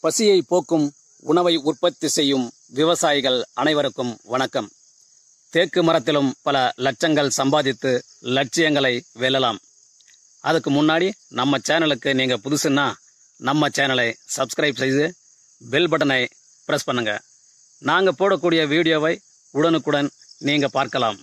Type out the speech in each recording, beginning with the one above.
பசியை போக்கும் உணவை உற்பத்தி செய்யும் விவசாயிகள் அனைவருக்கும் வணக்கம் தேக்கு மரத்திலும் பல லட்சங்கள் சம்பாதித்து லட்சியங்களை வெல்லலாம் அதுக்கு முன்னாடி நம்ம சேனலுக்கு நீங்க புதுசுன்னா நம்ம சேனலை சப்ஸ்கிரைப் செய்து பெல் பட்டனை பிரஸ் பண்ணுங்க நாங்க போடக்கூடிய வீடியோவை உடனுக்குடன் நீங்க பார்க்கலாம்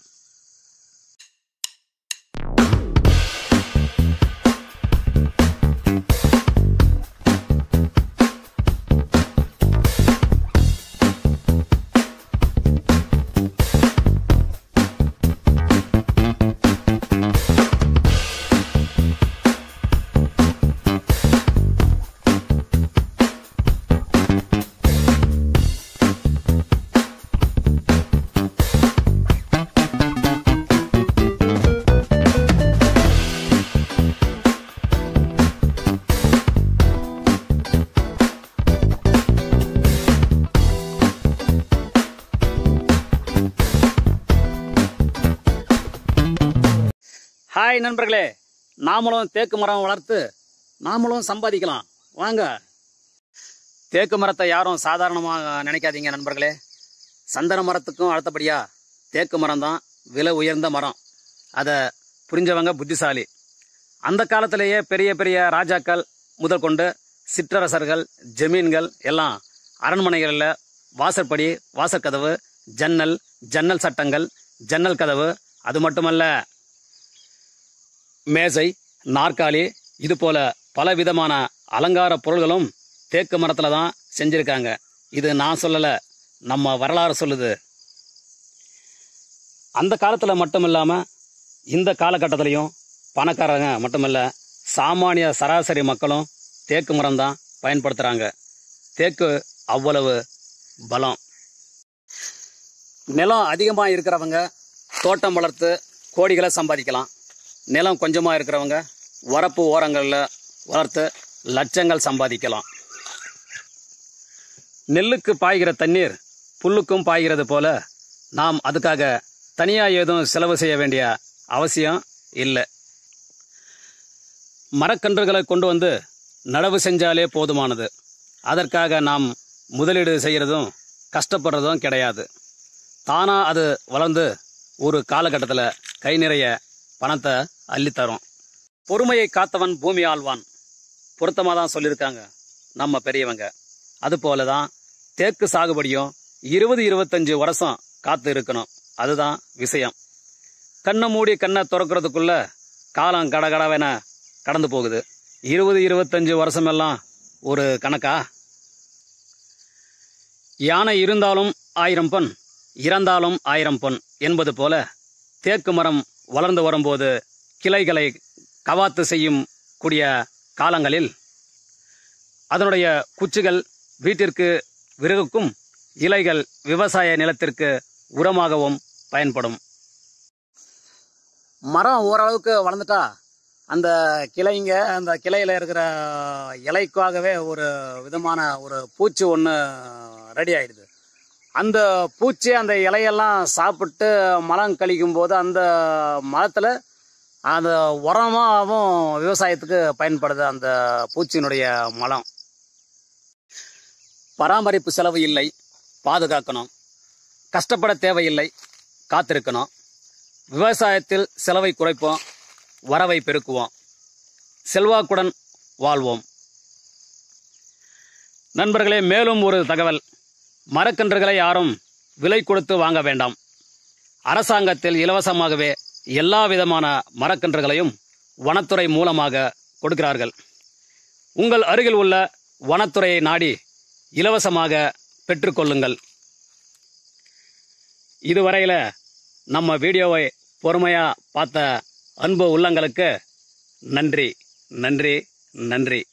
ஹாய் நண்பர்களே நாமளும் தேக்கு மரம் வளர்த்து நாமளும் சம்பாதிக்கலாம் வாங்க தேக்கு மரத்தை யாரும் சாதாரணமாக நினைக்காதீங்க நண்பர்களே சந்தன மரத்துக்கும் அடுத்தபடியா தேக்கு மரம் தான் விலை உயர்ந்த மரம் அதை புரிஞ்சவங்க புத்திசாலி அந்த காலத்திலேயே பெரிய பெரிய ராஜாக்கள் முதல் கொண்டு சிற்றரசர்கள் ஜமீன்கள் எல்லாம் அரண்மனைகளில் வாசற்படி வாசற்கதவு ஜன்னல் ஜன்னல் சட்டங்கள் ஜன்னல் கதவு அது மட்டுமல்ல மேசை நாற்காலி இது போல பல விதமான அலங்கார பொருள்களும் தேக்கு மரத்துல தான் செஞ்சிருக்காங்க இது நான் சொல்லல நம்ம வரலாறு சொல்லுது அந்த காலத்துல மட்டும் இல்லாம இந்த காலகட்டத்திலையும் பணக்காரங்க மட்டுமல்ல சாமானிய சராசரி மக்களும் தேக்கு மரம் தான் பயன்படுத்துறாங்க தேக்கு அவ்வளவு பலம் நிலம் அதிகமாக இருக்கிறவங்க தோட்டம் வளர்த்து கோடிகளை சம்பாதிக்கலாம் நிலம் கொஞ்சமாக இருக்கிறவங்க வரப்பு ஓரங்களில் வளர்த்து லட்சங்கள் சம்பாதிக்கலாம் நெல்லுக்கு பாய்கிற தண்ணீர் புல்லுக்கும் பாய்கிறது போல நாம் அதுக்காக தனியாக ஏதும் செலவு செய்ய வேண்டிய அவசியம் இல்லை மரக்கன்றுகளை கொண்டு வந்து நடவு செஞ்சாலே போதுமானது அதற்காக நாம் முதலீடு செய்கிறதும் கஷ்டப்படுறதும் கிடையாது தானா அது வளர்ந்து ஒரு காலகட்டத்தில் கை நிறைய பணத்தை அள்ளித்தரும் பொறுமையை காத்தவன் பூமி ஆழ்வான் பொருத்தமாக தான் சொல்லியிருக்காங்க நம்ம பெரியவங்க அதுபோல தான் தேக்கு சாகுபடியும் இருபது இருபத்தஞ்சு வருஷம் காத்து இருக்கணும் அதுதான் விஷயம் கண்ணை மூடி கண்ணை திறக்கிறதுக்குள்ள காலம் கடகடவென கடந்து போகுது இருபது இருபத்தஞ்சு வருஷமெல்லாம் ஒரு கணக்கா யானை இருந்தாலும் ஆயிரம் பொன் இறந்தாலும் ஆயிரம் பொன் என்பது போல தேக்கு மரம் வளர்ந்து வரும்போது கிளைகளை கவாத்து செய்யும் கூடிய காலங்களில் அதனுடைய குச்சிகள் வீட்டிற்கு விறகுக்கும் இலைகள் விவசாய நிலத்திற்கு உரமாகவும் பயன்படும் மரம் ஓரளவுக்கு வளர்ந்துட்டா அந்த கிளைங்க அந்த கிளையில இருக்கிற இலைக்காகவே ஒரு விதமான ஒரு பூச்சி ஒன்று ரெடி ஆயிடுது அந்த பூச்சி அந்த இலையெல்லாம் சாப்பிட்டு மலம் கழிக்கும் போது அந்த மரத்தில் அந்த உரமாகவும் விவசாயத்துக்கு பயன்படுது அந்த பூச்சியினுடைய மலம் பராமரிப்பு செலவு இல்லை பாதுகாக்கணும் கஷ்டப்பட தேவையில்லை காத்திருக்கணும் விவசாயத்தில் செலவை குறைப்போம் வரவை பெருக்குவோம் செல்வாக்குடன் வாழ்வோம் நண்பர்களே மேலும் ஒரு தகவல் மரக்கன்றுகளை யாரும் விலை கொடுத்து வாங்க வேண்டாம் அரசாங்கத்தில் இலவசமாகவே எல்லா விதமான மரக்கன்றுகளையும் வனத்துறை மூலமாக கொடுக்கிறார்கள் உங்கள் அருகில் உள்ள வனத்துறையை நாடி இலவசமாக பெற்றுக்கொள்ளுங்கள் இதுவரையில நம்ம வீடியோவை பொறுமையா பார்த்த அன்பு உள்ளங்களுக்கு நன்றி நன்றி நன்றி